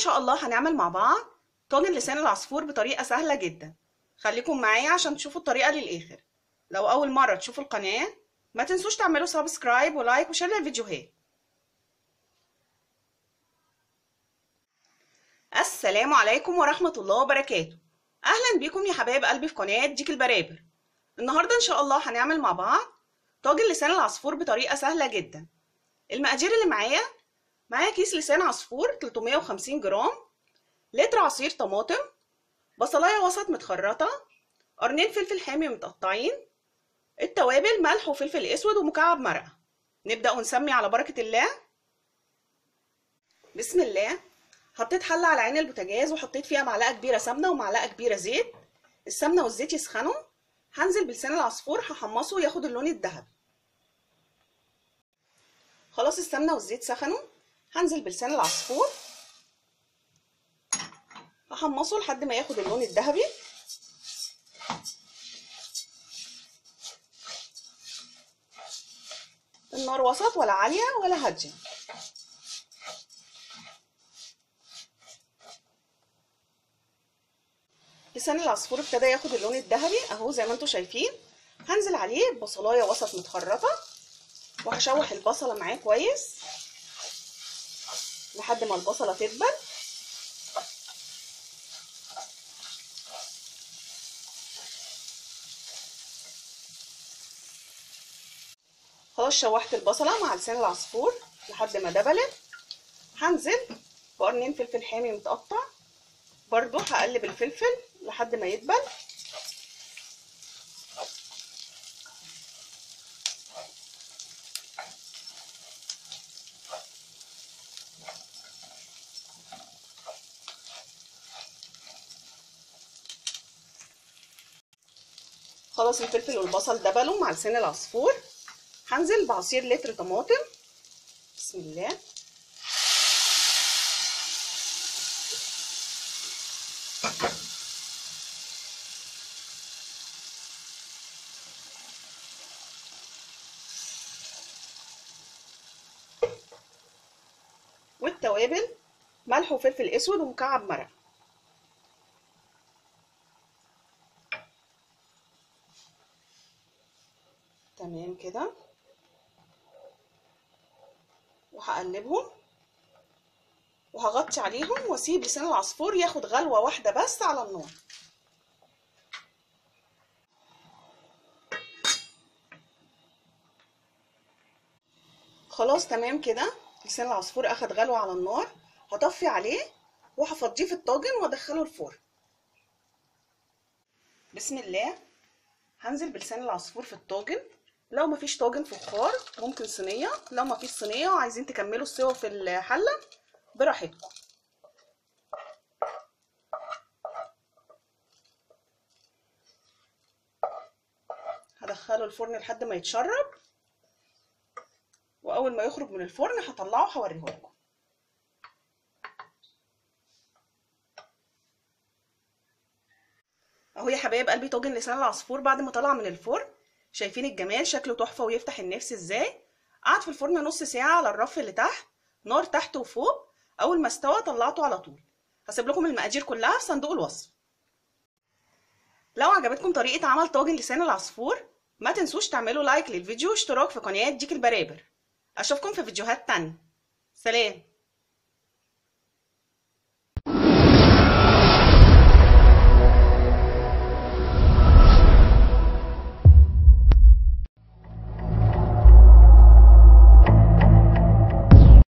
شاء الله هنعمل مع بعض طاجن لسان العصفور بطريقة سهلة جدا خليكم معايا عشان تشوفوا الطريقة للآخر لو أول مرة تشوفوا القناة ما تنسوش تعملوا سبسكرايب ولايك وشير للفيديوهات السلام عليكم ورحمة الله وبركاته أهلا بيكم يا حبايب قلبي في قناة ديك البرابر النهاردة إن شاء الله هنعمل مع بعض طاجن لسان العصفور بطريقة سهلة جدا المقادير اللي معايا معايا كيس لسان عصفور 350 جرام لتر عصير طماطم بصلايه وسط متخرطه قرنين فلفل حامي متقطعين التوابل ملح وفلفل اسود ومكعب مرقه نبدا ونسمي على بركه الله بسم الله حطيت حله على عين البوتاجاز وحطيت فيها معلقه كبيره سمنه ومعلقه كبيره زيت السمنه والزيت يسخنوا هنزل بلسان العصفور هحمصه ياخد اللون الذهبي خلاص السمنه والزيت سخنوا هنزل بلسان العصفور هحمصه لحد ما ياخد اللون الذهبي النار وسط ولا عالية ولا هادية لسان العصفور ابتدى ياخد اللون الذهبي اهو زي ما انتم شايفين هنزل عليه بصلايه وسط متخرطه وهشوح البصله معاه كويس لحد ما البصله تدبل خلاص شوحت البصله مع لسان العصفور لحد ما دبلت هنزل بقرنين فلفل حامي متقطع برضو هقلب الفلفل لحد ما يدبل خلاص الفلفل والبصل دبلوا مع لسان العصفور هنزل بعصير لتر طماطم بسم الله والتوابل ملح وفلفل اسود ومكعب مرق تمام كده وهقلبهم وهغطي عليهم واسيب لسان العصفور ياخد غلوه واحده بس على النار خلاص تمام كده لسان العصفور اخد غلوه على النار هطفي عليه وهفضيه في الطاجن وادخله الفرن بسم الله هنزل بلسان العصفور في الطاجن لو مفيش طاجن فخار ممكن صينيه لو مفيش صينيه وعايزين تكملوا السوا في الحله براحتكم هدخله الفرن لحد ما يتشرب واول ما يخرج من الفرن هطلعه هوريه لكم اهو يا حبايب قلبي طاجن لسان العصفور بعد ما طلع من الفرن شايفين الجمال شكله تحفه ويفتح النفس ازاي قعد في الفرن نص ساعه على الرف اللي تحت نار تحت وفوق اول ما استوى طلعته على طول هسيب لكم المقادير كلها في صندوق الوصف لو عجبتكم طريقه عمل طاجن لسان العصفور ما تنسوش تعملوا لايك للفيديو واشتراك في قناه ديك البرابر اشوفكم في فيديوهات تانية سلام